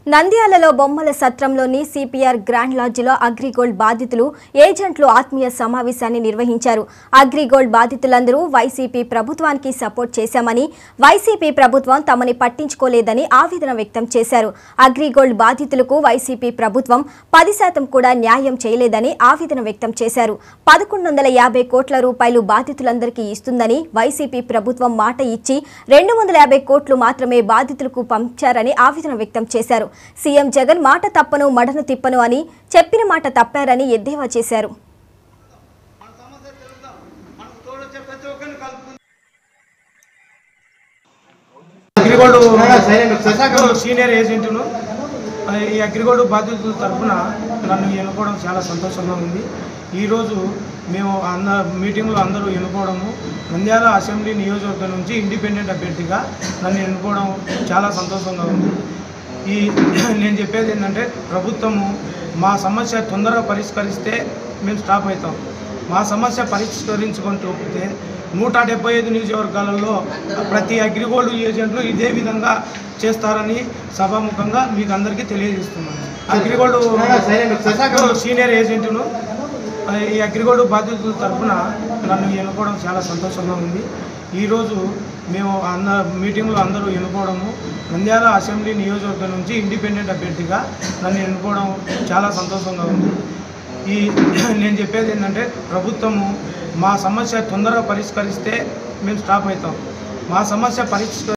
నంద్యాలలో బొమ్మల సత్రంలోని సిపిఆర్ గ్రాండ్ లాడ్జిలో అగ్రిగోల్డ్ బాధితులు ఏజెంట్లు ఆత్మీయ సమావేశాన్ని నిర్వహించారు అగ్రిగోల్డ్ బాధితులందరూ వైసీపీ ప్రభుత్వానికి సపోర్ట్ చేశామని వైసీపీ ప్రభుత్వం తమని పట్టించుకోలేదని ఆవేదన వ్యక్తం చేశారు అగ్రిగోల్డ్ బాధితులకు వైసీపీ ప్రభుత్వం పది శాతం కూడా న్యాయం చేయలేదని ఆవేదన వ్యక్తం చేశారు పదకొండు వందల యాభై కోట్ల రూపాయలు బాధితులందరికీ ఇస్తుందని వైసీపీ ప్రభుత్వం మాట ఇచ్చి రెండు వందల యాభై కోట్లు మాత్రమే బాధితులకు పంచారని ఆవేదన వ్యక్తం చేశారు సీఎం జగన్ మాట తప్పను మడను తిప్పను అని చెప్పిన మాట తప్పారని ఎద్దేవా చేశారు మన సమస్య తెలుద్దాం మనకు తోడొచ్చే ప్రతి ఒక్కరిని కలుపుకుందాం అగ్రిగోల్డ్ సీనియర్ ఏజెంట్ను ఈ అగ్రిగోల్డ్ బాధితుల తరఫున నన్ను ఎన్నుకోవడం చాలా సంతోషంగా ఉంది ఈరోజు మేము అంద మీటింగ్లో అందరూ ఎన్నుకోవడము నంద్యాల అసెంబ్లీ నియోజకవర్గం నుంచి ఇండిపెండెంట్ అభ్యర్థిగా నన్ను ఎన్నుకోవడం చాలా సంతోషంగా ఉంది ఈ నేను చెప్పేది ఏంటంటే ప్రభుత్వము మా సమస్య తొందరగా పరిష్కరిస్తే మేము స్టాప్ అవుతాం మా సమస్య పరిష్కరించుకుంటూ పోతే నూట డెబ్బై ఐదు నియోజకవర్గాలలో ప్రతి అగ్రిగోల్డ్ ఏజెంట్లు ఇదే విధంగా చేస్తారని సభాముఖంగా మీకు అందరికీ తెలియజేస్తున్నాను అగ్రిగోల్డ్ సీనియర్ ఏజెంట్ను ఈ అగ్రిగోల్డ్ బాధితుల తరఫున నన్ను ఎన్నుకోవడం చాలా సంతోషంగా ఉంది ఈరోజు మేము అంద మీటింగ్లో అందరూ ఎన్నుకోవడము నంద్యాల అసెంబ్లీ నియోజకవర్గం నుంచి ఇండిపెండెంట్ అభ్యర్థిగా నన్ను ఎన్నుకోవడం చాలా సంతోషంగా ఉంది ఈ నేను చెప్పేది ఏంటంటే ప్రభుత్వము మా సమస్య తొందరగా పరిష్కరిస్తే మేము స్టాప్ అవుతాం మా సమస్య పరిష్క